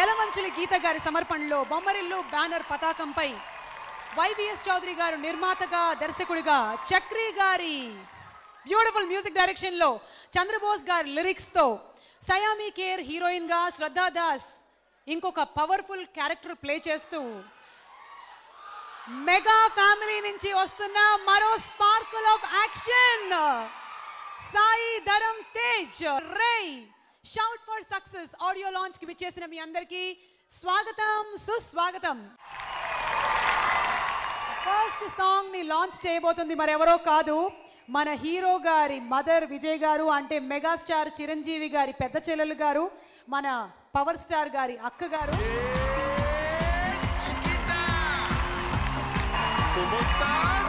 యలమంచిలి గీత గారి సమర్పణలో బొమ్మరిల్లు బ్యానర్ పతాకంపై వైవిఎస్ చౌదరి గారు నిర్మాతగా దర్శకుడిగా చక్రి గారి బ్యూటిఫుల్ మ్యూజిక్ డైరెక్షన్ లో చంద్రబోస్ గారి లిరిక్స్ తో సయామి కేర్ హీరోయిన్ గా శ్రద్ధా దాస్ ఇంకొక పవర్ఫుల్ క్యారెక్టర్ ప్లే చేస్తూ మెగా ఫ్యామిలీ నుంచి వస్తున్న మరో sparkle of action Sai Dharam Tej Rey shout for success audio launch కి విచ్చేసిన మీ అందరికీ స్వాగతం సుస్వాగతం ఫస్ట్ సాంగ్ ని లాంచ్ చేయబోతుంది మరెవరో కాదు మన హీరో గారి మదర్ విజయ్ గారు అంటే మెగాస్టార్ చిరంజీవి గారి పెద్ద చెల్లెలు గారు మన పవర్ స్టార్ గారి అక్క గారు Chiquita, ¿cómo estás?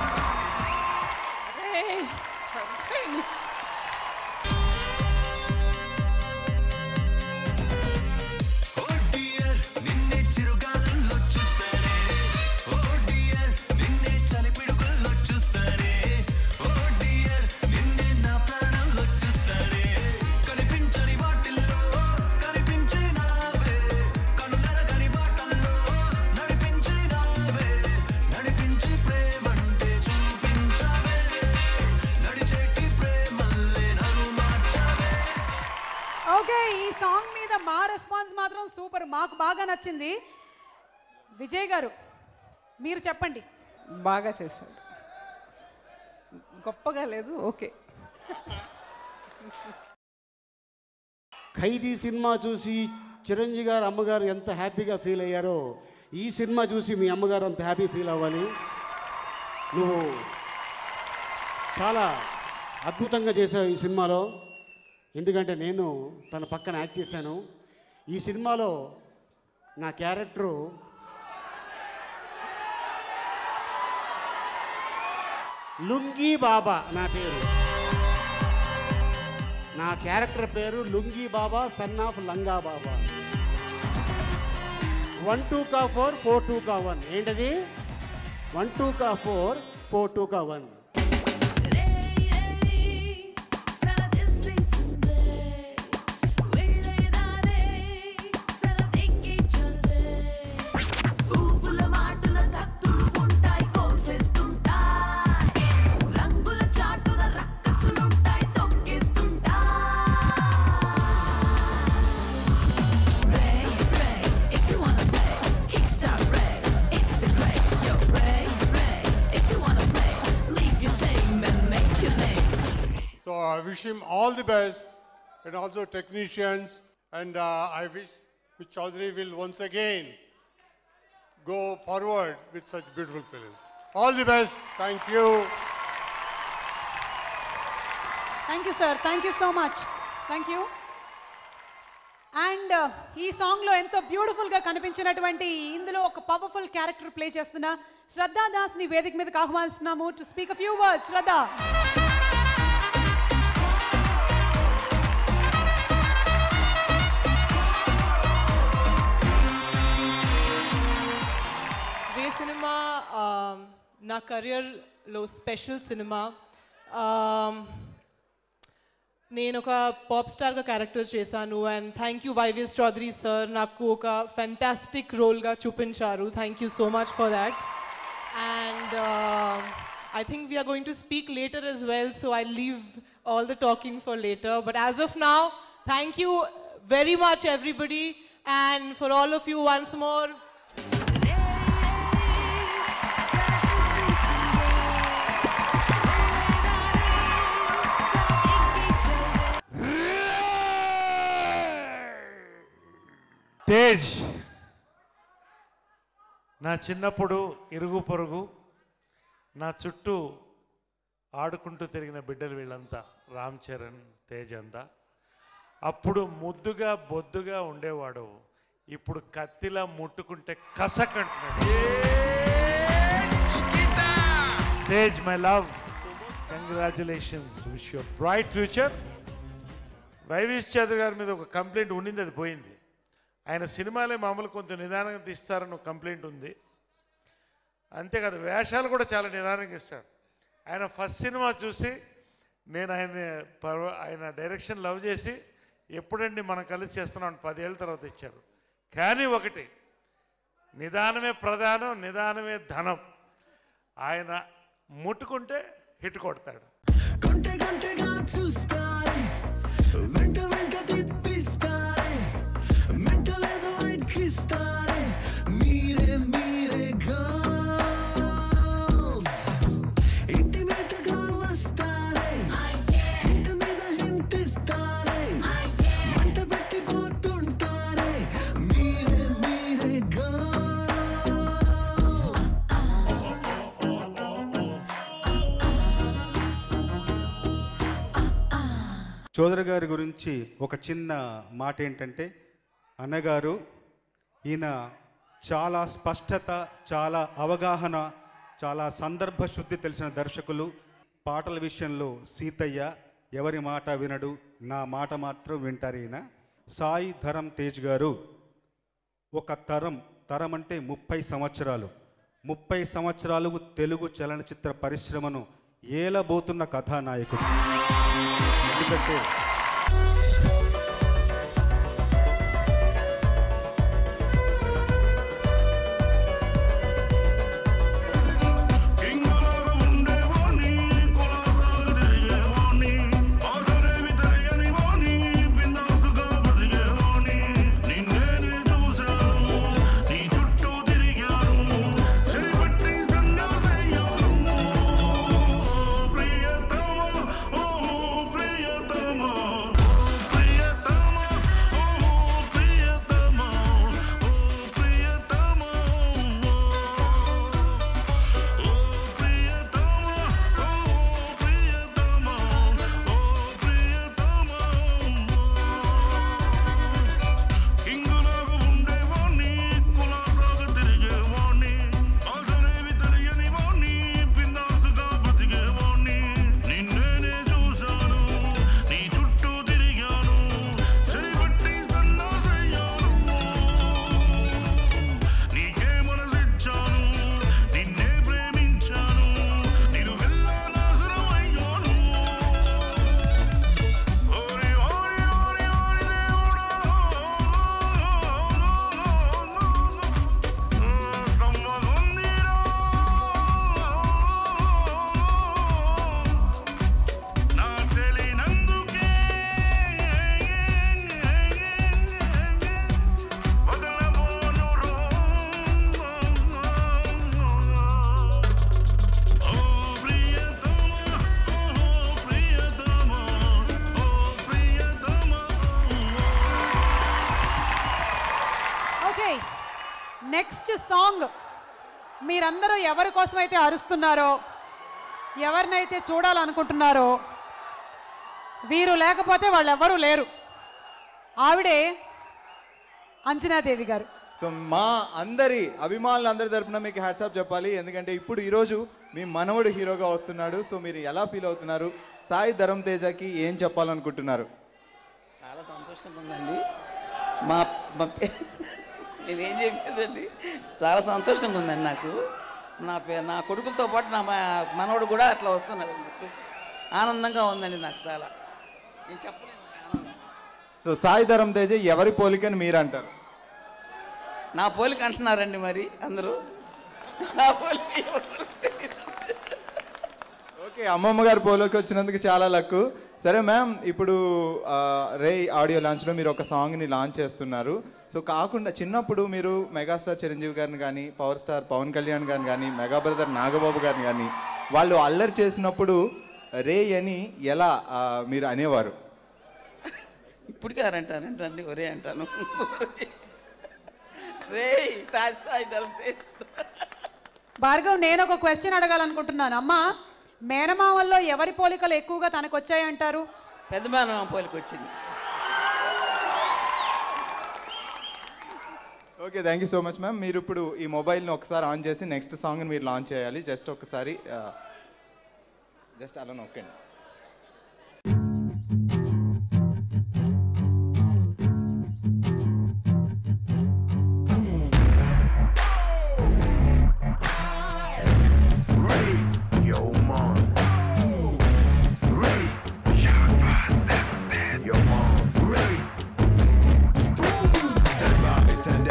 Oh dear, నిన్నే చిరుగాలుల్లో చూసానే. Oh dear, నిన్నే చలిపిడుగుల్లో చూసానే. Oh dear, నిన్నే నా ప్రాణంలో చూసానే. కనిపించని వాటిల్లో కనిపించినావే. కనులెరగని బాటల్లో నడిపించినావే. నడిపించి ప్రేమంటే చూపించావే. నడిచేటి ప్రేమల్లే నన్ను మార్చావే ఓకే ఈ సాంగ్ మీద మా రెస్పాన్స్ మాత్రం సూపర్ మాకు బాగా నచ్చింది విజయ్ గారు మీరు చెప్పండి బాగా చేశాడు గొప్పగా లేదు ఓకే ఖైదీ సినిమా చూసి చిరంజీవి గారు అమ్మగారు ఎంత హ్యాపీగా ఫీల్ అయ్యారో ఈ సినిమా చూసి మీ అమ్మగారు అంత హ్యాపీ ఫీల్ అవ్వాలి నువ్వు చాలా అద్భుతంగా చేసావు ఈ సినిమాలో ఎందుకంటే నేను తన పక్కన యాక్ట్ చేశాను ఈ సినిమాలో నా క్యారెక్టరు లుంగీ బాబా నా పేరు నా క్యారెక్టర్ పేరు లుంగీ బాబా సన్ ఆఫ్ లంగా బాబా వన్ టూ కా ఫోర్ ఫోర్ టూ కా వన్ ఏంటది వన్ టూ కా ఫోర్ ఫోర్ టూ కా వన్ सारा दिल से सुन ले వెళ్ళేదారే సరా దిక్కి చల్లే పువ్వుల మాటున కత్తులు ఉంటాయి కోసేస్తుంటాయి రంగుల చాటున రక్కసులుంటాయి తొక్కేస్తుంటాయి Ray, Ray, if you wanna play, kickstart Ray, it's the great, yo Ray, Ray, if you wanna play, leave your shame and make your name. So I wish him all the best and also technicians and uh, I wish Mr. Chaudhary will once again go forward with such beautiful films. All the best. Thank you. Thank you sir thank you so much thank you and ఈ సాంగ్లో ఎంతో బ్యూటిఫుల్గా కనిపించినటువంటి ఇందులో ఒక powerful character play చేస్తున్న శ్రద్ధా దాస్ని వేదిక మీదకి ఆహ్వానిస్తున్నాము to speak a few words Shraddha Rey cinema um, నా కెరియర్లో స్పెషల్ సినిమా ఆమ్, నేను ఒక పాప్ స్టార్గా క్యారెక్టర్ చేశాను and thank you YVS Chowdary sir నాకు ఒక ఫెంటాస్టిక్ రోల్గా చూపించారు thank you so much for that and I think we're going to speak later as well so I leave all the talking for later but as of now thank you very much everybody and for all of you once more Tej నా చిన్నప్పుడు ఇరుగు పొరుగు నా చుట్టూ ఆడుకుంటూ తిరిగిన బిడ్డలు వీళ్ళంతా రామ్ చరణ్ తేజ్ అంతా అప్పుడు ముద్దుగా బొద్దుగా ఉండేవాడు ఇప్పుడు కత్తిలా ముట్టుకుంటే కసకంటున్నాడు Chiquita, Tej my love congratulations wish your bright future YVS Chowdary గారి మీద ఒక కంప్లైంట్ ఉండింది అది పోయింది ఆయన సినిమాలే మామూలు కొంచెం నిదానంగా తీస్తారని ఒక కంప్లైంట్ ఉంది అంతేకాదు వేషాలు కూడా చాలా నిదానంగా ఇస్తాడు ఆయన ఫస్ట్ సినిమా చూసి నేను ఆయన పర్వ ఆయన డైరెక్షన్ లవ్ చేసి ఎప్పుడండి మనం కలిసి చేస్తున్నాం పదేళ్ళ తర్వాత ఇచ్చారు కానీ ఒకటి నిదానమే ప్రధానం నిదానమే ధనం ఆయన ముట్టుకుంటే హిట్ కొడతాడు కొంటె కొంటెగా చూస్తారే వెంట వెంట తిప్పిస్తారే మెంటలేదో ఎక్కిస్తారే మీరే మీరే గర్ల్స్ ఇంటిమేట్ గా వస్తారే ఇంటి మీద హింటిస్తారే మంట పెట్టిపోతుంటారే మీరే మీరే గర్ల్స్ చౌదరి గారి గురించి ఒక చిన్న మాట ఏంటంటే అన్నగారు ఈయన చాలా స్పష్టత చాలా అవగాహన చాలా సందర్భ శుద్ధి తెలిసిన దర్శకులు పాటల విషయంలో సీతయ్య ఎవరి మాట వినడు నా మాట మాత్రం వింటారు ఈయన సాయి ధరం తేజ్ గారు ఒక తరం తరం అంటే ముప్పై సంవత్సరాలు ముప్పై సంవత్సరాలు తెలుగు చలనచిత్ర పరిశ్రమను ఏలబోతున్న కథానాయకుడు ఎందుకంటే ఓకే నెక్స్ట్ సాంగ్ మీరందరూ ఎవరి కోసమైతే అరుస్తున్నారో ఎవరినైతే చూడాలనుకుంటున్నారో వీరు లేకపోతే వాళ్ళు ఎవరూ లేరు ఆవిడే అంజనాదేవి గారు సో మా అందరి అభిమానులు అందరి తరపున మీకు హ్యాట్సాప్ చెప్పాలి ఎందుకంటే ఇప్పుడు ఈరోజు మీ మనవడు హీరోగా వస్తున్నాడు సో మీరు ఎలా ఫీల్ అవుతున్నారు సాయి ధరం తేజకి ఏం చెప్పాలనుకుంటున్నారు చాలా సంతోషంగా ఉందండి మా మా పే- నేనేం చెప్పేదండి చాలా సంతోషంగా ఉందండి నాకు నా పే నా కొడుకులతో పాటు నా మా- మనవడు కూడా అట్లా వస్తున్నాడు అని చెప్పేసి ఆనందంగా ఉందండి నాకు చాలా నేను చెప్పలేను ఆనందం సో సాయి ధరం తేజ ఎవరి పోలికని మీరు అంటారు నా పోలిక అంటున్నారండి మరి అందరూ నా పోలిక ఎవరు తెలియదు. ఓకే అమ్మమ్మ గారి పోలోకి వచ్చినందుకు చాలా లక్కు సరే మ్యామ్ ఇప్పుడు ఆ, రే ఆడియో లాంచ్లో మీరు ఒక సాంగ్ని లాంచ్ చేస్తున్నారు సో కాకుండా చిన్నప్పుడు మీరు మెగాస్టార్ చిరంజీవి గారిని కానీ పవర్ స్టార్ పవన్ కళ్యాణ్ గారిని కానీ మెగా బ్రదర్ నాగబాబు గారిని కానీ వాళ్ళు అల్లరి చేసినప్పుడు రే అని ఎలా ఆ, మీరు అనేవారు ఇప్పుడు గారు అంటానంటండి ఒరే అంటాను రే తాస్తాయి ధరం భార్గవ్ నేను ఒక క్వశ్చన్ అడగాలనుకుంటున్నాను అమ్మా మేనమామల్లో ఎవరి పోలికలు ఎక్కువగా తనకు వచ్చాయంటారు పెద్ద మేనమామ పోలికి వచ్చింది okay thank you so much ma'am మీరు ఇప్పుడు ఈ మొబైల్ని ఒకసారి ఆన్ చేసి నెక్స్ట్ సాంగ్ని మీరు లాంచ్ చేయాలి జస్ట్ ఒకసారి జస్ట్ అలా నొక్కండి Stand by, stand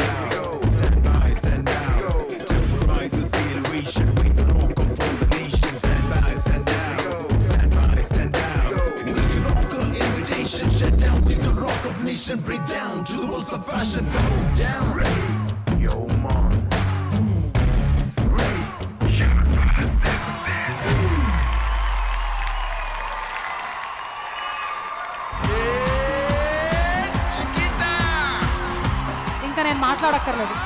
tradition break down to the rules of fashion go down. Yo, man. ఇంకా నేను మాట్లాడక్కర్లేదు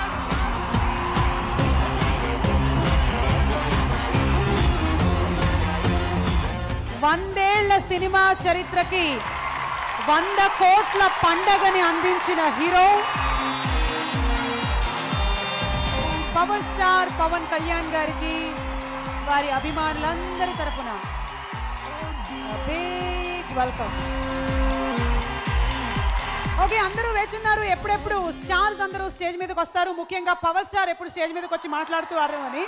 వందేళ్ల సినిమా చరిత్రకి వంద కోట్ల పండగని అందించిన hero power star Pawan Kalyan గారికి వారి అభిమానులందరి తరపున బిగ్ వెల్కమ్ ఓకే అందరూ వేచున్నారు ఎప్పుడెప్పుడు స్టార్స్ అందరూ స్టేజ్ మీదకి వస్తారు ముఖ్యంగా పవర్ స్టార్ ఎప్పుడు స్టేజ్ మీదకి వచ్చి మాట్లాడుతారు అని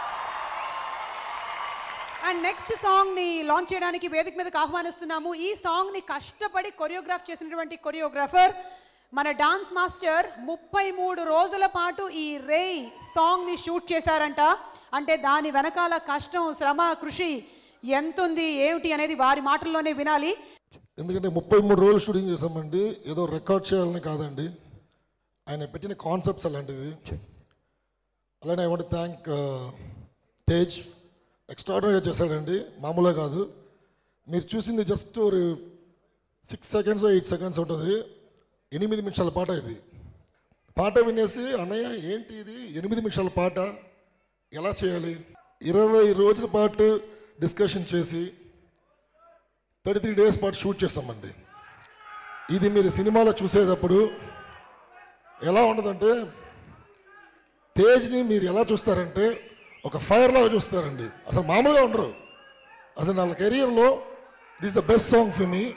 అండ్ నెక్స్ట్ సాంగ్ ని లాంచ్ చేయడానికి వేదిక మీదకి ఆహ్వానిస్తున్నాము ఈ సాంగ్ ని కష్టపడి కొరియోగ్రాఫ్ చేసినటువంటి కొరియోగ్రాఫర్ మన డాన్స్ మాస్టర్ ముప్పై మూడు రోజుల పాటు ఈ రేయ్ సాంగ్ ని షూట్ చేశారంట అంటే దాని వెనకాల కష్టం శ్రమ కృషి ఎంతుంది ఏమిటి అనేది వారి మాటల్లోనే వినాలి ఎందుకంటే ముప్పై మూడు రోజులు షూటింగ్ చేసామండి ఏదో రికార్డ్ చేయాలని కాదండి ఆయన పెట్టిన కాన్సెప్ట్స్ అలాంటిది అలానే ఐ వాంట్ థ్యాంక్ తేజ్ ఎక్స్ట్రాడనరీగా చేశాడండి మామూలుగా కాదు మీరు చూసింది జస్ట్ ఒక సిక్స్ సెకండ్స్ ఎయిట్ సెకండ్స్ ఉంటుంది ఎనిమిది నిమిషాల పాట ఇది పాట వినేసి అన్నయ్య ఏంటి ఇది ఎనిమిది నిమిషాల పాట ఎలా చేయాలి ఇరవై రోజుల పాటు డిస్కషన్ చేసి థర్టీ త్రీ డేస్ పాటు షూట్ చేస్తామండి ఇది మీరు సినిమాలో చూసేటప్పుడు ఎలా ఉండదంటే తేజ్ని మీరు ఎలా చూస్తారంటే ఒక ఫైర్ లాగా చూస్తారండి అసలు మామూలుగా ఉండరు అసలు నా కెరియర్లో this the best song for me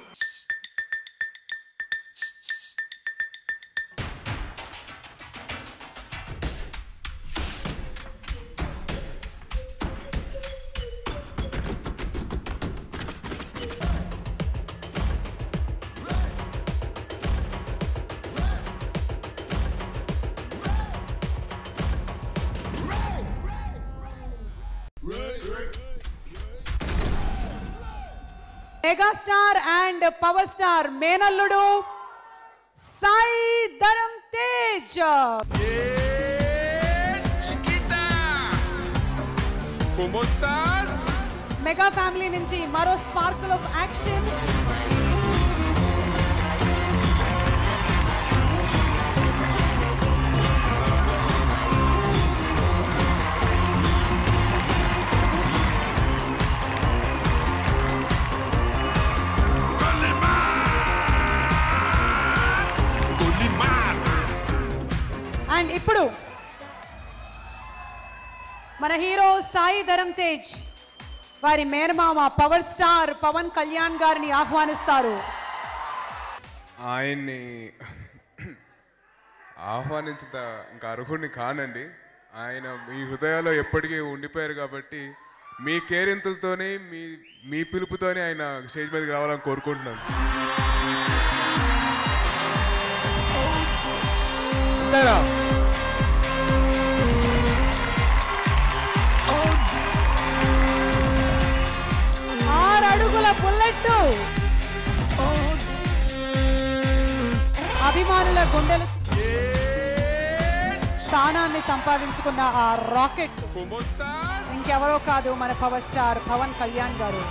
megastar and power star మేనల్లుడు Sai Dharam Tej ¿Cómo estás? Mega family నుంచి మరో స్పార్కుల్ ఆఫ్ యాక్షన్ అండ్ ఇప్పుడు మన హీరో సాయి ధరం తేజ్ వారి మేనమామ పవర్ స్టార్ పవన్ కళ్యాణ్ గారిని ఆహ్వానిస్తారు ఆయన్ని ఆహ్వానించిన ఇంకా అర్హుడిని కానండి ఆయన మీ హృదయాల్లో ఎప్పటికీ ఉండిపోయారు కాబట్టి మీ కేరింతలతోనే మీ మీ పిలుపుతోనే ఆయన స్టేజ్ మీదకి రావాలని కోరుకుంటున్నాను అంతేనా? ఆరు అడుగుల బుల్లెట్ అభిమానుల గుండెలు స్థానాన్ని సంపాదించుకున్న ఆ రాకెట్ ఇంకెవరో కాదు మన పవర్ స్టార్ పవన్ కళ్యాణ్ గారు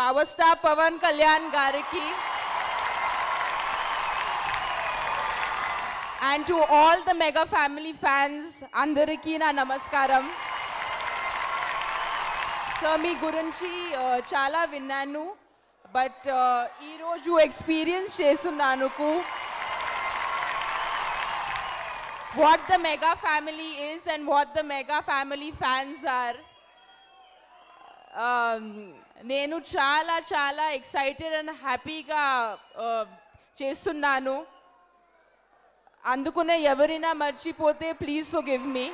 పవర్ స్టార్ పవన్ కళ్యాణ్ గారికి and to all the mega family fans అందరికీ నా నమస్కారం సో మీ గురించి ఆ, చాలా విన్నాను బట్ ఈరోజు ఎక్స్పీరియన్స్ చేస్తున్నానుకు what the mega family is and what the mega family fans are um, నేను చాలా చాలా ఎక్సైటెడ్ అండ్ హ్యాపీగా చేస్తున్నాను అందుకునే ఎవరైనా మర్చిపోతే please forgive me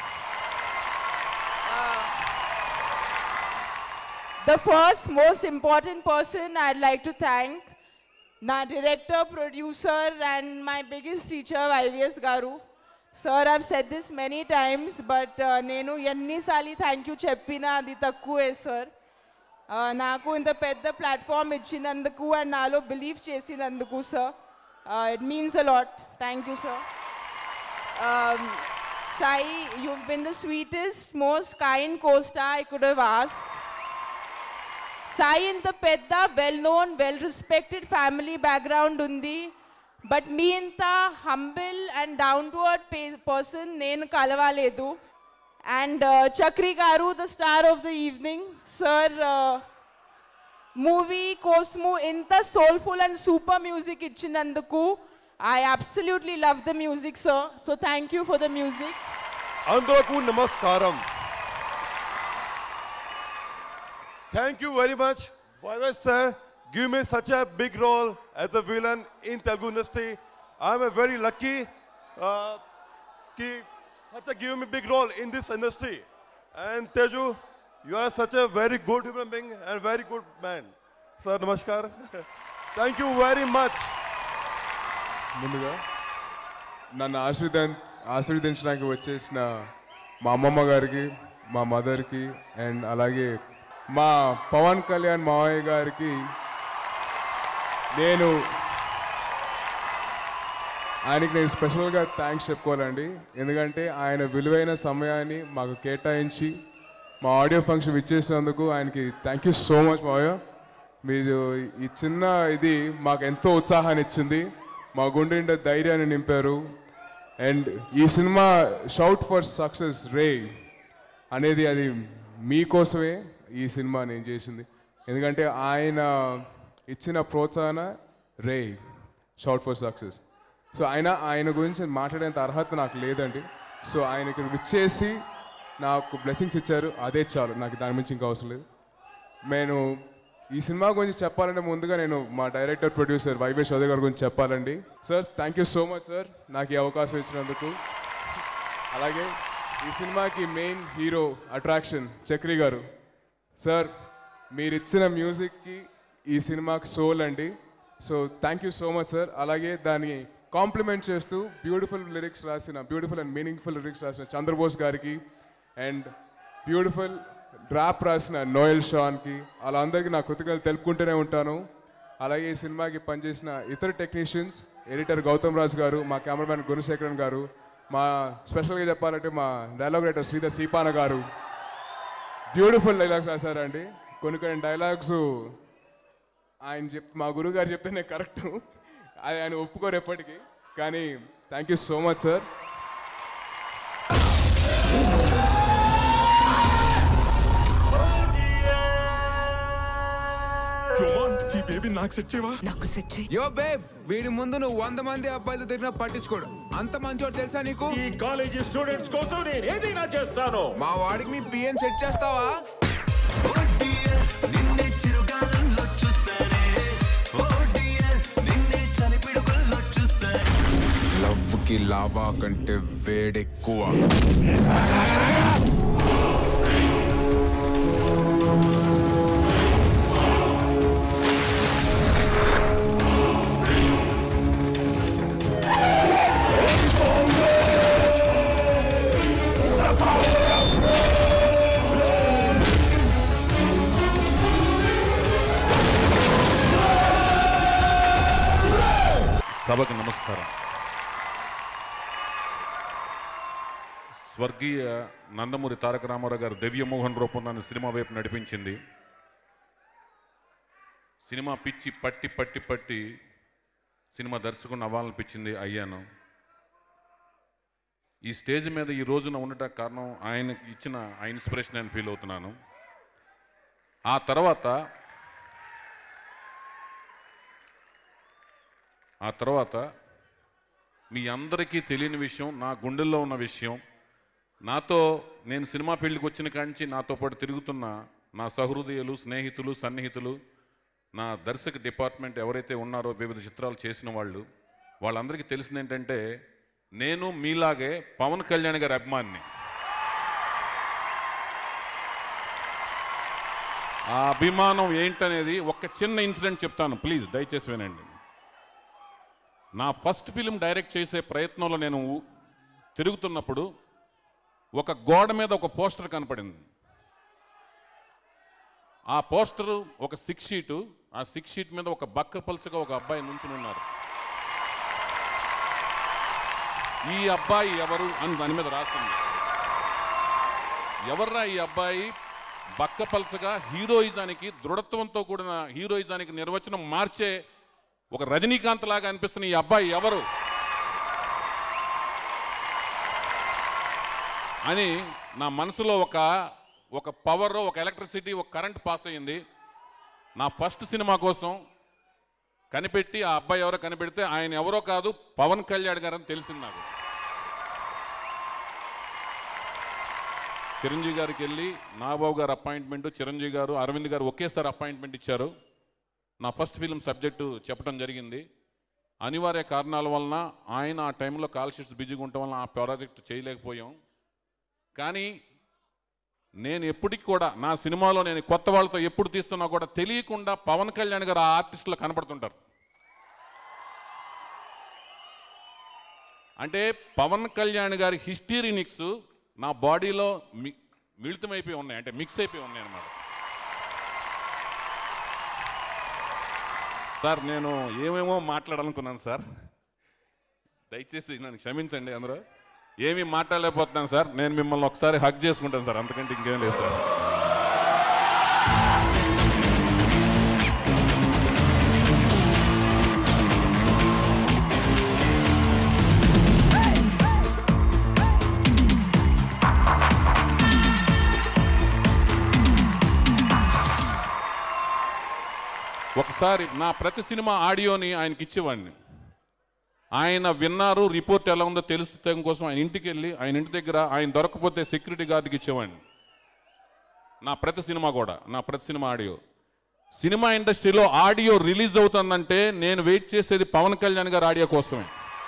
the first most important person I'd like to thank నా director producer and my biggest teacher IVS గారు sir I've said this many times but నేను ఎన్నిసార్లు థ్యాంక్ యూ చెప్పినా అది తక్కువే సార్ నాకు ఇంత పెద్ద ప్లాట్ఫామ్ ఇచ్చినందుకు అండ్ నాలో బిలీవ్ చేసినందుకు sir it means a lot thank you sir Sai you been the sweetest most kind co-star I could have asked Sai ఇంత పెద్ద well known well respected family background ఉంది బట్ మీ ఇంత humble and down to earth person నేను కలవాలేదు and Chakri గారు the star of the evening sir movie కోసము ఇంత సోల్ఫుల్ అండ్ సూపర్ మ్యూజిక్ ఇచ్చినందుకు I absolutely love the music sir so thank you for the music అందరకు నమస్కారం Thank you very much, Viraj sir. Give me such a big role as a villain in Telugu industry. I'm a very lucky uh, ki such a give me big role in this industry. And Teju, you are such a very good human being and very good man. Sir, namaskar. Thank you very much. ముందుగా నన్ను ఆశీర్వద ఆశీర్వదించడానికి వచ్చేసిన మా అమ్మమ్మ గారికి మా మదర్కి and అలాగే మా పవన్ కళ్యాణ్ మావయ్య గారికి నేను ఆయనకి నేను స్పెషల్గా థ్యాంక్స్ చెప్పుకోవాలండి ఎందుకంటే ఆయన విలువైన సమయాన్ని మాకు కేటాయించి మా ఆడియో ఫంక్షన్ ఇచ్చేసినందుకు ఆయనకి థ్యాంక్ యూ సో మచ్ మావయ్య మీరు ఈ చిన్న ఇది మాకు ఎంతో ఉత్సాహాన్ని ఇచ్చింది మా గుండె నిండా ధైర్యాన్ని నింపారు అండ్ ఈ cinema shout for success Rey అనేది అది మీకోసమే ఈ సినిమా నేను చేసింది ఎందుకంటే ఆయన ఇచ్చిన ప్రోత్సాహన Rey shout for success so ఆయన ఆయన గురించి మాట్లాడేంత అర్హత నాకు లేదండి సో ఆయన ఇక్కడ విచ్చేసి నాకు బ్లెస్సింగ్స్ ఇచ్చారు అదే చాలు నాకు దాని మించి ఇంకా అవసరం లేదు నేను ఈ సినిమా గురించి చెప్పాలంటే ముందుగా నేను మా డైరెక్టర్ ప్రొడ్యూసర్ వైవేష్ చౌదరి గారి గురించి చెప్పాలండి sir thank you so much sir నాకు ఈ అవకాశం ఇచ్చినందుకు అలాగే ఈ సినిమాకి మెయిన్ హీరో అట్రాక్షన్ చక్రి గారు సార్ మీరు ఇచ్చిన మ్యూజిక్కి ఈ సినిమాకి సోల్ అండి so thank you so much sir అలాగే దాన్ని కాంప్లిమెంట్ చేస్తూ బ్యూటిఫుల్ లిరిక్స్ రాసిన బ్యూటిఫుల్ అండ్ మీనింగ్ఫుల్ లిరిక్స్ రాసిన చంద్రబోస్ గారికి అండ్ బ్యూటిఫుల్ డ్రాప్ రాసిన నోయల్ షాన్కి అలా అందరికీ నా కృతజ్ఞతలు తెలుపుకుంటూనే ఉంటాను అలాగే ఈ సినిమాకి పనిచేసిన ఇతర టెక్నీషియన్స్ ఎడిటర్ గౌతమ్ రాజ్ గారు మా కెమెరామ్యాన్ గుణశేఖరన్ గారు మా స్పెషల్గా చెప్పాలంటే మా డైలాగ్ రైటర్ శ్రీధర్ సీపాన గారు బ్యూటిఫుల్ డైలాగ్స్ రాశారండి కొన్ని కొన్ని డైలాగ్స్ ఆయన చెప్ మా గురువు గారు చెప్తేనే కరెక్ట్ అది ఆయన ఒప్పుకోరు ఎప్పటికీ కానీ thank you so much sir ఈ బేబీ నాకు సెట్ చేయవా నాకు సెట్ యో బేబ్ వీడి ముందు నువ్వు వంద మంది అబ్బాయిలు తిరిగినా పట్టించుకోడు అంత మంచోడు తెలుసా నీకు ఈ కాలేజీ స్టూడెంట్స్ కోసం నేను ఏదైనా చేస్తాను మా వాడికి మీ పిఎన్ సెట్ చేస్తావా లవ్ కి లావా కంటే వేడెక్కువ సభకు నమస్కారం స్వర్గీయ నందమూరి తారక రామారావు గారు దివ్యమోహన్ రూపం నన్ను సినిమా వైపు నడిపించింది సినిమా పిచ్చి పట్టి పట్టి పట్టి సినిమా దర్శకుని అవ్వాలనిపించింది అయ్యాను ఈ స్టేజ్ మీద ఈ రోజున ఉండటానికి కారణం ఆయనకి ఇచ్చిన ఆ ఇన్స్పిరేషన్ నేను ఫీల్ అవుతున్నాను ఆ తర్వాత ఆ తర్వాత మీ అందరికీ తెలియని విషయం నా గుండెల్లో ఉన్న విషయం నాతో నేను సినిమా ఫీల్డ్కి వచ్చిన కాంచి నాతో పాటు తిరుగుతున్న నా సహృదయులు స్నేహితులు సన్నిహితులు నా దర్శక డిపార్ట్మెంట్ ఎవరైతే ఉన్నారో వివిధ చిత్రాలు చేసిన వాళ్ళు వాళ్ళందరికీ తెలిసింది ఏంటంటే నేను మీలాగే పవన్ కళ్యాణ్ గారి అభిమానిని ఆ అభిమానం ఏంటనేది ఒక చిన్న ఇన్సిడెంట్ చెప్తాను ప్లీజ్ దయచేసి వినండి నా ఫస్ట్ ఫిలిం డైరెక్ట్ చేసే ప్రయత్నంలో నేను ఊ- తిరుగుతున్నప్పుడు ఒక గోడ మీద ఒక పోస్టర్ కనపడింది ఆ పోస్టరు ఒక సిక్స్ షీటు ఆ సిక్స్ షీట్ మీద ఒక బక్క పలుచగా ఒక అబ్బాయి నుంచుని ఉన్నారు ఈ అబ్బాయి ఎవరు అని దాని మీద రాసింది ఎవర్రా ఈ అబ్బాయి బక్క పలుచగా హీరోయిజానికి దృఢత్వంతో కూడిన హీరోయిజానికి నిర్వచనం మార్చే ఒక రజనీకాంత్ లాగా అనిపిస్తున్న ఈ అబ్బాయి ఎవరు అని నా మనసులో ఒక ఒక పవర్ ఒక ఎలక్ట్రిసిటీ ఒక కరెంట్ పాస్ అయ్యింది నా ఫస్ట్ సినిమా కోసం కనిపెట్టి ఆ అబ్బాయి ఎవరో కనిపెడితే ఆయన ఎవరో కాదు పవన్ కళ్యాణ్ గారు అని తెలిసింది నాకు చిరంజీవి గారికి వెళ్ళి నాగబాబు గారు అపాయింట్మెంట్ చిరంజీవి గారు అరవింద్ గారు ఒకేసారి అపాయింట్మెంట్ ఇచ్చారు నా ఫస్ట్ ఫిల్మ్ సబ్జెక్టు చెప్పడం జరిగింది అనివార్య కారణాల వలన ఆయన ఆ టైంలో కాల్ షీట్స్ బిజీగా ఉండటం వలన ఆ ప్రాజెక్ట్ చేయలేకపోయాం కానీ నేను ఎప్పటికి కూడా నా సినిమాలో నేను కొత్త వాళ్ళతో ఎప్పుడు తీస్తున్నా కూడా తెలియకుండా పవన్ కళ్యాణ్ గారు ఆ ఆర్టిస్టులో కనపడుతుంటారు అంటే పవన్ కళ్యాణ్ గారి హిస్టీరినిక్స్ నా బాడీలో మి మిళితమైపోయి ఉన్నాయి అంటే మిక్స్ అయిపోయి ఉన్నాయి అన్నమాట సార్ నేను ఏమేమో మాట్లాడాలనుకున్నాను సార్ దయచేసి నన్ను క్షమించండి అందరూ ఏమీ మాట్లాడలేకపోతున్నాను సార్ నేను మిమ్మల్ని ఒకసారి హక్ చేసుకుంటాను సార్ అంతకంటే ఇంకేం లేదు సార్ ఒకసారి నా ప్రతి సినిమా ఆడియోని ఆయనకి ఇచ్చేవాడిని ఆయన విన్నారు రిపోర్ట్ ఎలా ఉందో తెలుసుకోవడం కోసం ఆయన ఇంటికి వెళ్ళి ఆయన ఇంటి దగ్గర ఆయన దొరకకపోతే సెక్యూరిటీ గార్డ్కి ఇచ్చేవాడిని నా ప్రతి సినిమా కూడా నా ప్రతి సినిమా ఆడియో సినిమా ఇండస్ట్రీలో ఆడియో రిలీజ్ అవుతుందంటే నేను వెయిట్ చేసేది పవన్ కళ్యాణ్ గారి ఆడియో కోసమే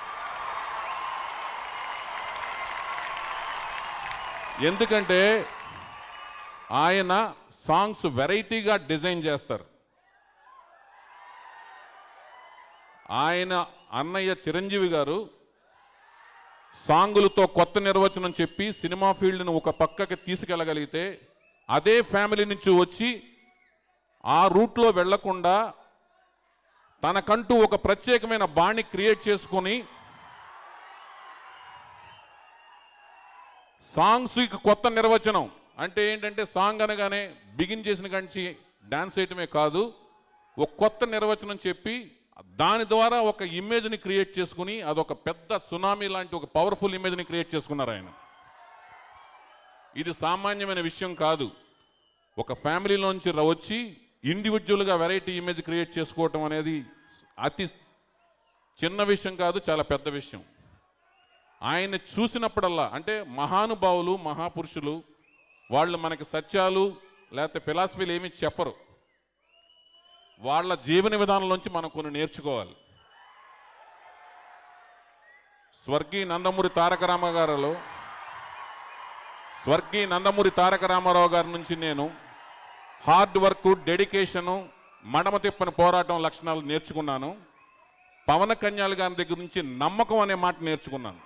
ఎందుకంటే ఆయన సాంగ్స్ వెరైటీగా డిజైన్ చేస్తారు ఆయన అన్నయ్య చిరంజీవి గారు సాంగులతో కొత్త నిర్వచనం చెప్పి సినిమా ఫీల్డ్ను ఒక పక్కకి తీసుకెళ్ళగలిగితే అదే ఫ్యామిలీ నుంచి వచ్చి ఆ రూట్లో వెళ్లకుండా తనకంటూ ఒక ప్రత్యేకమైన బాణి క్రియేట్ చేసుకొని సాంగ్స్కి కొత్త నిర్వచనం అంటే ఏంటంటే సాంగ్ అనగానే బిగిన్ చేసిన కంచి డాన్స్ చేయటమే కాదు ఒక కొత్త నిర్వచనం చెప్పి దాని ద్వారా ఒక ఇమేజ్ని క్రియేట్ చేసుకుని అదొక పెద్ద సునామీ లాంటి ఒక పవర్ఫుల్ ఇమేజ్ని క్రియేట్ చేసుకున్నారు ఆయన ఇది సామాన్యమైన విషయం కాదు ఒక ఫ్యామిలీలోంచి ర- వచ్చి ఇండివిజువల్గా వెరైటీ ఇమేజ్ క్రియేట్ చేసుకోవటం అనేది అతి చిన్న విషయం కాదు చాలా పెద్ద విషయం ఆయన చూసినప్పుడల్లా అంటే మహానుభావులు మహాపురుషులు వాళ్ళు మనకి సత్యాలు లేకపోతే ఫిలాసఫీలు ఏమీ చెప్పరు వాళ్ళ జీవన విధానంలోంచి మనం కొన్ని నేర్చుకోవాలి స్వర్గీయ నందమూరి తారక రామారావు స్వర్గీయ నందమూరి తారక రామారావు గారి నుంచి నేను హార్డ్ వర్క్ డెడికేషను మడమ తిప్పని పోరాటం లక్షణాలు నేర్చుకున్నాను పవన్ కన్యాల్ గారి దగ్గర నుంచి నమ్మకం అనే మాట నేర్చుకున్నాను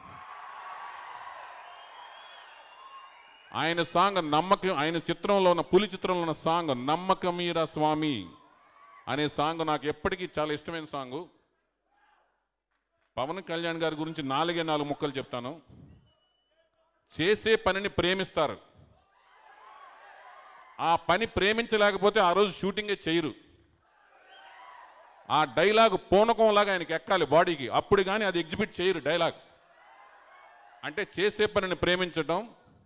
ఆయన సాంగ్ నమ్మకం ఆయన చిత్రంలో ఉన్న పులి చిత్రంలో ఉన్న సాంగ్ నమ్మకమీరా స్వామి అనే సాంగ్ నాకు ఎప్పటికీ చాలా ఇష్టమైన సాంగు పవన్ కళ్యాణ్ గారి గురించి నాలుగే నాలుగు ముక్కలు చెప్తాను చేసే పనిని ప్రేమిస్తారు ఆ పని ప్రేమించలేకపోతే ఆ రోజు షూటింగే చేయరు ఆ డైలాగ్ పూనకంలాగా ఆయనకి ఎక్కాలి బాడీకి అప్పుడు కానీ అది ఎగ్జిబిట్ చేయరు డైలాగ్ అంటే చేసే పనిని ప్రేమించటం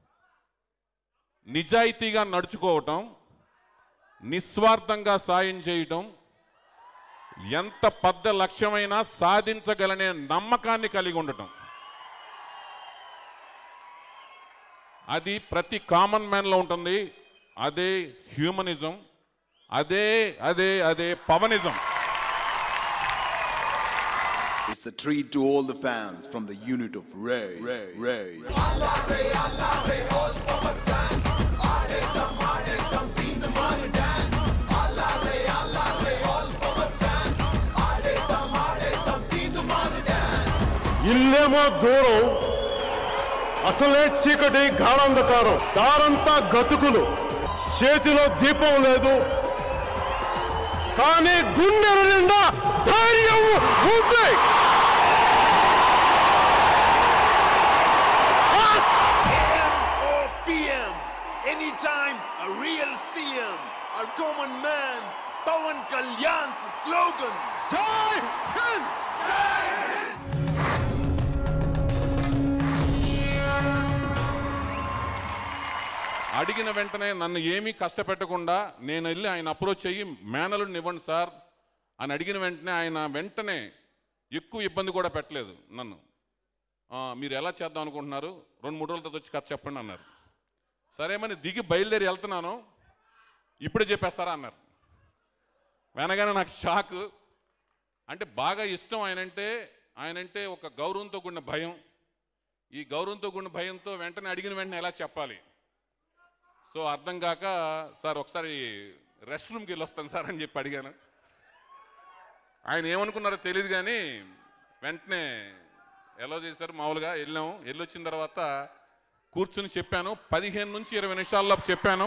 నిజాయితీగా నడుచుకోవటం నిస్వార్థంగా సాయం చేయటం ఎంత పెద్ద లక్ష్యమైనా సాధించగలనే నమ్మకాన్ని కలిగి ఉండటం అది ప్రతి కామన్ మ్యాన్లో ఉంటుంది అదే హ్యూమనిజం అదే అదే అదే Pawanism It's a treat to all the fans from the unit of Ray. Ray. Ray. ఇల్లేమో దూరం అసలే చీకటి గాఢంధకారం దారంతా గతుకులు చేతిలో దీపం లేదు కానీ గుండెల నిండా ధైర్యం ఉంది AM or PM, anytime a real CM, our common man, Pawan Kalyan's slogan. Jai Hind! అడిగిన వెంటనే నన్ను ఏమీ కష్టపెట్టకుండా నేను వెళ్ళి ఆయన అప్రోచ్ అయ్యి మేనలుడిని ఇవ్వండి సార్ అని అడిగిన వెంటనే ఆయన వెంటనే ఎక్కువ ఇబ్బంది కూడా పెట్టలేదు నన్ను "ఆ, మీరు ఎలా చేద్దాం అనుకుంటున్నారు రెండు మూడు రోజుల తర్వాత వచ్చి కథ చెప్పండి అన్నారు సరేమని దిగి బయలుదేరి వెళ్తున్నాను ఇప్పుడే చెప్పేస్తారా అన్నారు వెనగానే నాకు షాక్ అంటే బాగా ఇష్టం ఆయనంటే ఆయనంటే ఒక గౌరవంతో కూడిన భయం ఈ గౌరవంతో కూడిన భయంతో వెంటనే అడిగిన వెంటనే ఎలా చెప్పాలి సో అర్థం కాక సార్ ఒకసారి రెస్ట్ రూమ్కి వెళ్ళి వస్తాను సార్ అని చెప్పి అడిగాను ఆయన ఏమనుకున్నారో తెలియదు కానీ వెంటనే ఎలా చేశారు మామూలుగా వెళ్ళాము వెళ్ళి వచ్చిన తర్వాత కూర్చుని చెప్పాను పదిహేను నుంచి ఇరవై నిమిషాల్లో చెప్పాను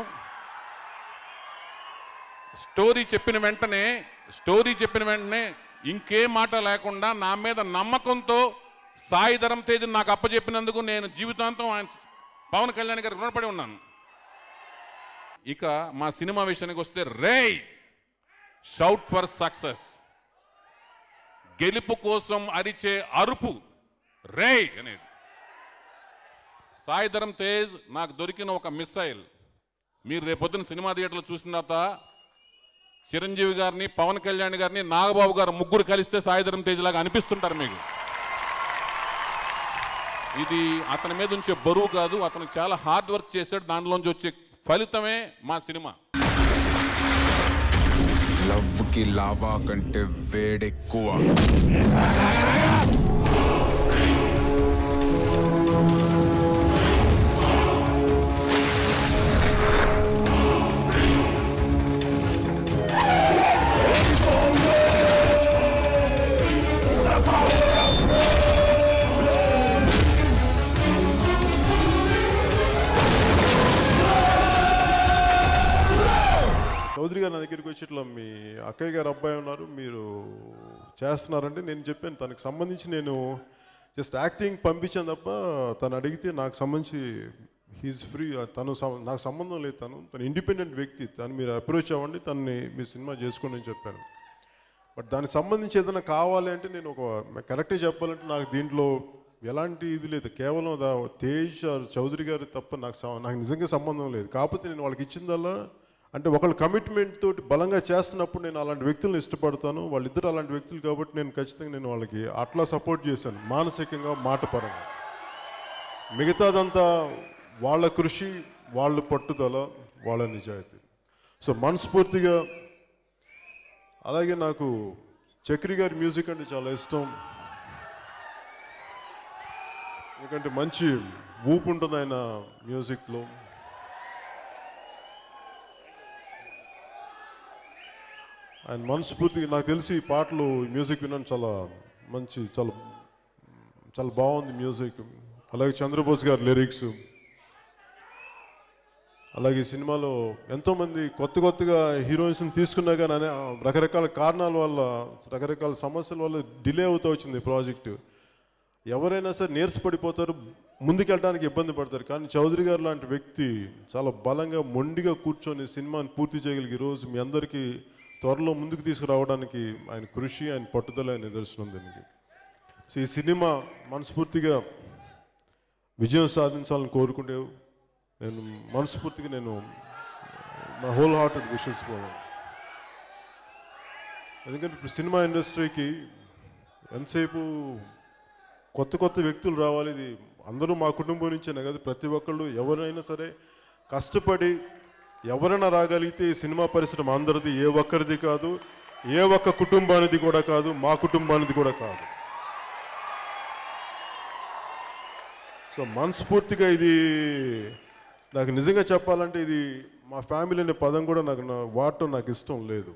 స్టోరీ చెప్పిన వెంటనే స్టోరీ చెప్పిన వెంటనే ఇంకే మాట లేకుండా నా మీద నమ్మకంతో సాయిధరం తేజ్ నాకు అప్పచెప్పినందుకు నేను జీవితాంతం ఆయన పవన్ కళ్యాణ్ గారికి రుణపడి ఉన్నాను ఇక మా సినిమా విషయానికి వస్తే రే షౌట్ ఫర్ సక్సెస్ గెలుపు కోసం అరిచే అరుపు రే అనేది సాయిధరం తేజ్ నాకు దొరికిన ఒక మిస్సైల్ మీరు రేపొద్దున సినిమా థియేటర్లో చూసిన తర్వాత చిరంజీవి గారిని పవన్ కళ్యాణ్ గారిని నాగబాబు గారు ముగ్గురు కలిస్తే సాయిధరం తేజ్ లాగా అనిపిస్తుంటారు మీకు ఇది అతని మీద ఉంచే బరువు కాదు అతను చాలా హార్డ్ వర్క్ చేశాడు దానిలోంచి వచ్చే ఫలితమే మా సినిమా లవ్కి లావా కంటే వేడెక్కువ చౌదరి గారు నా దగ్గరికి వచ్చి ఇట్లా మీ అక్కయ్య గారు అబ్బాయి ఉన్నారు మీరు చేస్తున్నారంటే నేను చెప్పాను తనకు సంబంధించి నేను జస్ట్ యాక్టింగ్ పంపించాను తప్ప తను అడిగితే నాకు సంబంధించి హీజ్ ఫ్రీ తను సం- నాకు సంబంధం లేదు తను తను ఇండిపెండెంట్ వ్యక్తి తను మీరు అప్రోచ్ అవ్వండి తనని మీ సినిమా చేసుకోండి అని చెప్పాను బట్ దానికి సంబంధించి ఏదైనా కావాలి అంటే నేను ఒక కరెక్ట్గా చెప్పాలంటే నాకు దీంట్లో ఎలాంటి ఇది లేదు కేవలం దా తేజ్ ఆర్ చౌదరి గారు తప్ప నాకు సం- నాకు నిజంగా సంబంధం లేదు కాకపోతే నేను వాళ్ళకి ఇచ్చిందల్లా అంటే ఒకళ్ళ కమిట్మెంట్ తోటి బలంగా చేస్తున్నప్పుడు నేను అలాంటి వ్యక్తులను ఇష్టపడతాను వాళ్ళిద్దరు అలాంటి వ్యక్తులు కాబట్టి నేను ఖచ్చితంగా నేను వాళ్ళకి అట్లా సపోర్ట్ చేశాను మానసికంగా మాట పరంగా మిగతాదంతా వాళ్ళ కృషి వాళ్ళ పట్టుదల వాళ్ళ నిజాయితీ సో మనస్ఫూర్తిగా అలాగే నాకు చక్రి గారి మ్యూజిక్ అంటే చాలా ఇష్టం ఎందుకంటే మంచి ఊపు ఉంటుంది ఆయన మ్యూజిక్లో ఆయన మనస్ఫూర్తిగా నాకు తెలిసి ఈ పాటలు ఈ మ్యూజిక్ విన్నాను చాలా మంచి చాలా చాలా బాగుంది మ్యూజిక్ అలాగే చంద్రబోస్ గారి లిరిక్స్ అలాగే ఈ సినిమాలో ఎంతోమంది కొత్త కొత్తగా హీరోయిన్స్ని తీసుకున్నా కానీ అనే రకరకాల కారణాల వల్ల రకరకాల సమస్యల వల్ల డిలే అవుతూ వచ్చింది ఈ ప్రాజెక్టు ఎవరైనా సరే నీరసపడిపోతారు ముందుకెళ్ళడానికి ఇబ్బంది పడతారు కానీ చౌదరి గారు లాంటి వ్యక్తి చాలా బలంగా మొండిగా కూర్చొని సినిమాని పూర్తి చేయగలిగి ఈరోజు మీ అందరికీ త్వరలో ముందుకు తీసుకురావడానికి ఆయన కృషి ఆయన పట్టుదల ఆయన నిదర్శనం దీనికి సో ఈ సినిమా మనస్ఫూర్తిగా విజయం సాధించాలని కోరుకుంటే నేను మనస్ఫూర్తిగా నేను నా హోల్ హార్టెడ్ విషెస్ పోదాను ఎందుకంటే ఇప్పుడు సినిమా ఇండస్ట్రీకి ఎంతసేపు కొత్త కొత్త వ్యక్తులు రావాలి ఇది అందరూ మా కుటుంబం నుంచేనే కదా ప్రతి ఒక్కళ్ళు ఎవరైనా సరే కష్టపడి ఎవరైనా రాగలిగితే ఈ సినిమా పరిశ్రమ అందరిది ఏ ఒక్కరిది కాదు ఏ ఒక్క కుటుంబానిది కూడా కాదు మా కుటుంబానిది కూడా కాదు సో మనస్ఫూర్తిగా ఇది నాకు నిజంగా చెప్పాలంటే ఇది మా ఫ్యామిలీ అనే పదం కూడా నాకు నా వాడటం నాకు ఇష్టం లేదు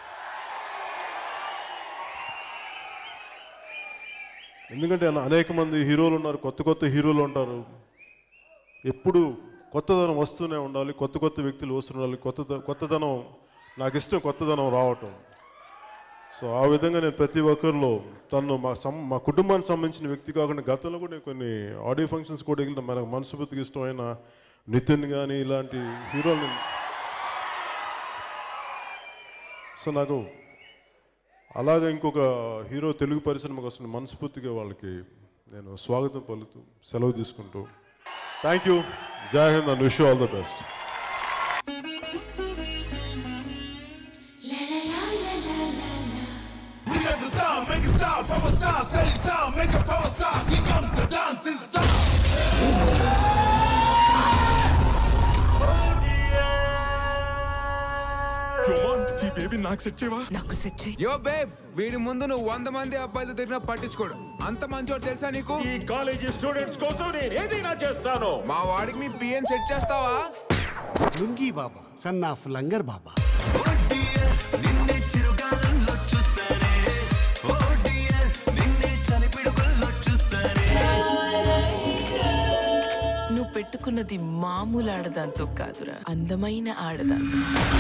ఎందుకంటే అన- అనేక మంది హీరోలు ఉన్నారు కొత్త కొత్త హీరోలు ఉంటారు ఎప్పుడు కొత్తదనం వస్తూనే ఉండాలి కొత్త కొత్త వ్యక్తులు వస్తుండాలి కొత్త కొత్తదనం నాకు ఇష్టం కొత్తదనం రావటం సో ఆ విధంగా నేను ప్రతి ఒక్కరిలో తను మా సం మా కుటుంబానికి సంబంధించిన వ్యక్తి కాకుండా గతంలో కూడా నేను కొన్ని ఆడియో ఫంక్షన్స్ కూడా వెళ్ళిన మనకు మనస్ఫూర్తికి ఇష్టమైన నితిన్ కానీ ఇలాంటి హీరోలు సో నాకు అలాగే ఇంకొక హీరో తెలుగు పరిశ్రమకు వస్తున్న మనస్ఫూర్తిగా వాళ్ళకి నేను స్వాగతం పలుకుతూ సెలవు తీసుకుంటూ thank you Jai Hind and wish all the best We got the sound, make it stop, power sound, steady sound, make a power sound. Here comes the dancing star. Come on, ఈ బేబీ నాకు సెట్ చేయవా నాకు set యో babe వీడి ముందు నువ్వు వంద మంది అబ్బాయిలు తిరిగినా పట్టించుకోడు అంత మంచోడు తెలుసా నీకు ఈ కాలేజీ స్టూడెంట్స్ కోసం నేను ఏదైనా చేస్తాను మా వాడికి మీ పిఎన్ సెట్ చేస్తావా లుంగీ బాబా సన్ ఆఫ్ లంగర్ బాబా నువ్వు పెట్టుకున్నది మామూలు ఆడదాంతో కాదురా అందమైన ఆడదాంతో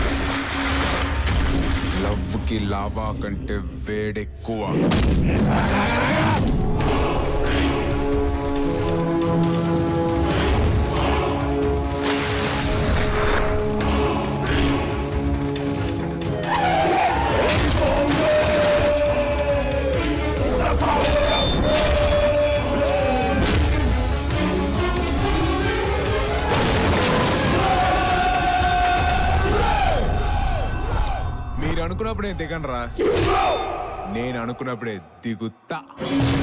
లవ్ కి లావా కంటే వేడెక్కువ మీరు అనుకున్నప్పుడే దిగండి రా నేను అనుకున్నప్పుడే దిగుతా